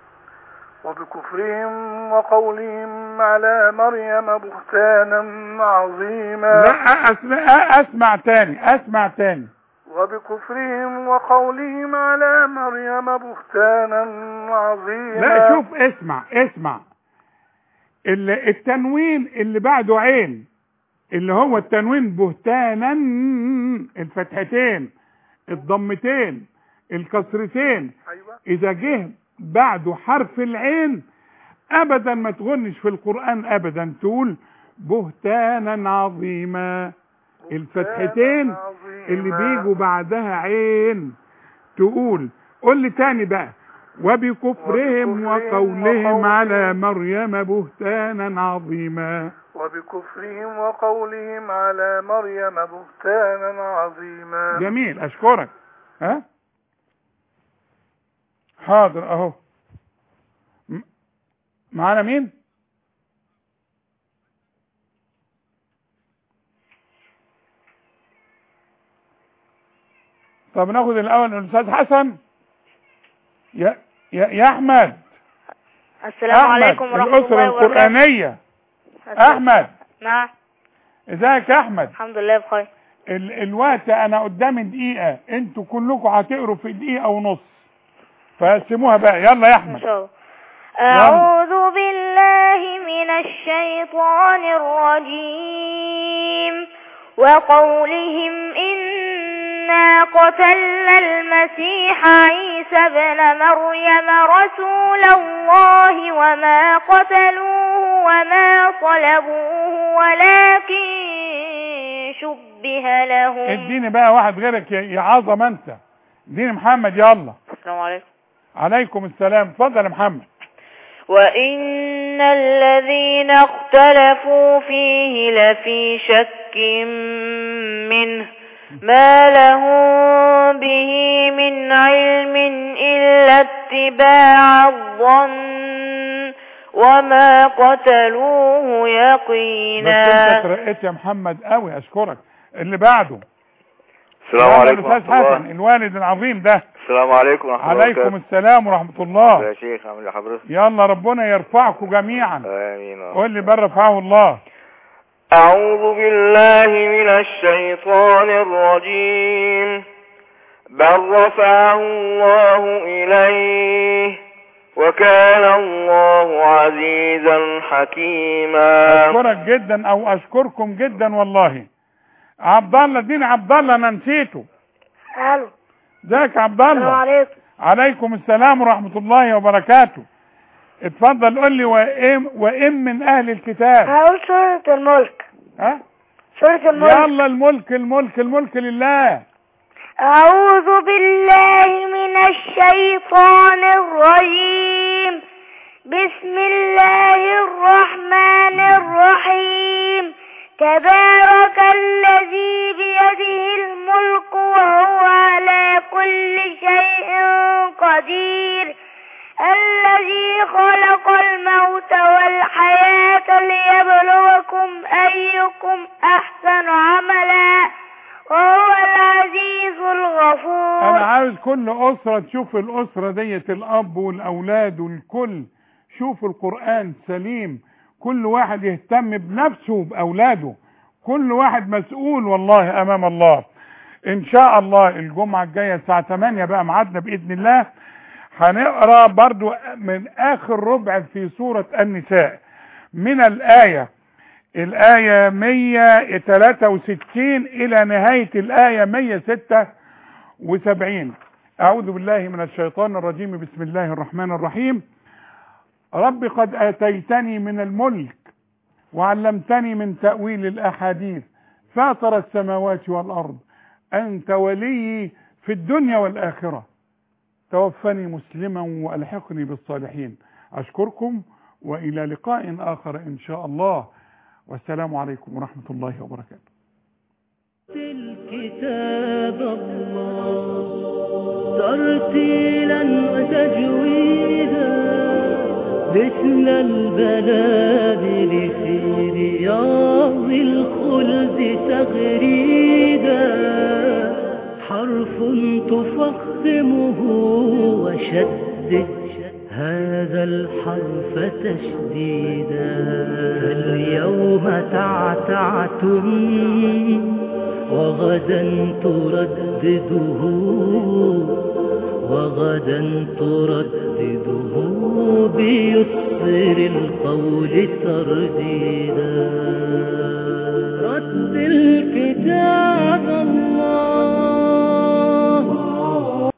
وبكفرهم وقولهم على مريم بهتانا عظيما لا اسمع اسمع تاني اسمع تاني وبكفرهم وقولهم على مريم بهتانا عظيما لا شوف اسمع اسمع ال- التنوين اللي بعده عين اللي هو التنوين بهتانا الفتحتين الضمتين الكسرتين أيوة. اذا جه بعده حرف العين ابدا ما تغنش في القرآن ابدا تقول بهتانا عظيما الفتحتين اللي بيجوا بعدها عين تقول قول لي تاني بقى وبكفرهم وقولهم على مريم بهتانا عظيما وبكفرهم وقولهم على مريم بهتانا عظيما جميل اشكرك ها حاضر اهو م- معانا مين طب ناخد الاول الاستاذ حسن يا يا, يا احمد السلام أحمد، عليكم ورحمة الاسره الله وبركاته القرانيه احمد نعم ازيك يا احمد الحمد لله بخير ال الوقت انا قدامي دقيقه انتوا كلكم هتقروا في دقيقه ونص فقسموها بقى يلا يا ان احمد شاء الله أعوذ بالله من الشيطان الرجيم وقولهم إنا قتلنا المسيح عيسى ابن مريم رسول الله وما قتلوه وما صلبوه ولكن شبه لهم اديني بقى واحد غيرك يا يا عظم انت اديني محمد يلا السلام عليكم عليكم السلام اتفضل يا محمد وإن الذين اختلفوا فيه لفي شك منه ما لهم به من علم إلا اتباع الظن وما قتلوه بس يقينا انت ترقيت يا محمد قوي اشكرك اللي بعده السلام يلا عليكم الاستاذ ورحمة الله حسن الوالد العظيم ده السلام عليكم ورحمة الله عليكم وبركاته السلام ورحمه الله يا شيخ عامل ايه حضرتك يلا ربنا يرفعكم جميعا آمين قول لي بل رفعه الله أعوذ بالله من الشيطان الرجيم بل رفعه الله إليه وكان الله عزيزا حكيما اشكرك جدا او اشكركم جدا والله عبد الله اديني عبد الله انا نسيته الو ازيك يا عبد السلام الله عليكم عليكم السلام ورحمة الله وبركاته اتفضل قول لي وإم, وإم من أهل الكتاب هقول سورة الملك ها سورة الملك يلا الملك الملك الملك لله أعوذ بالله من الشيطان الرجيم بسم الله الرحمن الرحيم تبارك الذي بيده الملك وهو على كل شيء قدير الذي خلق الموت والحياة ليبلوكم أيكم أحسن عملا وهو العزيز الغفور أنا عاوز كل أسرة تشوف الأسرة ديت الأب والأولاد والكل شوف القرآن سليم كل واحد يهتم بنفسه وبأولاده كل واحد مسؤول والله أمام الله إن شاء الله الجمعة الجاية الساعة 8 بقى ميعادنا بإذن الله هنقرا برضو من آخر ربع في سورة النساء من الآية الآية 163 إلى نهاية الآية 176 أعوذ بالله من الشيطان الرجيم بسم الله الرحمن الرحيم رب قد آتيتني من الملك وعلمتني من تأويل الأحاديث فاطر السماوات والأرض أنت ولي في الدنيا والآخرة توفني مسلما وألحقني بالصالحين أشكركم وإلى لقاء آخر إن شاء الله والسلام عليكم ورحمة الله وبركاته كتاب الله ترتيلا وتجويدا مثل البلادل في رياض الخلد تغريدا حرف تفخمه وشدد هذا الحرف تشديدا فاليوم تعتعتم وغدا تردده وغدا تردده بيسر القول ترديدا رد الكتاب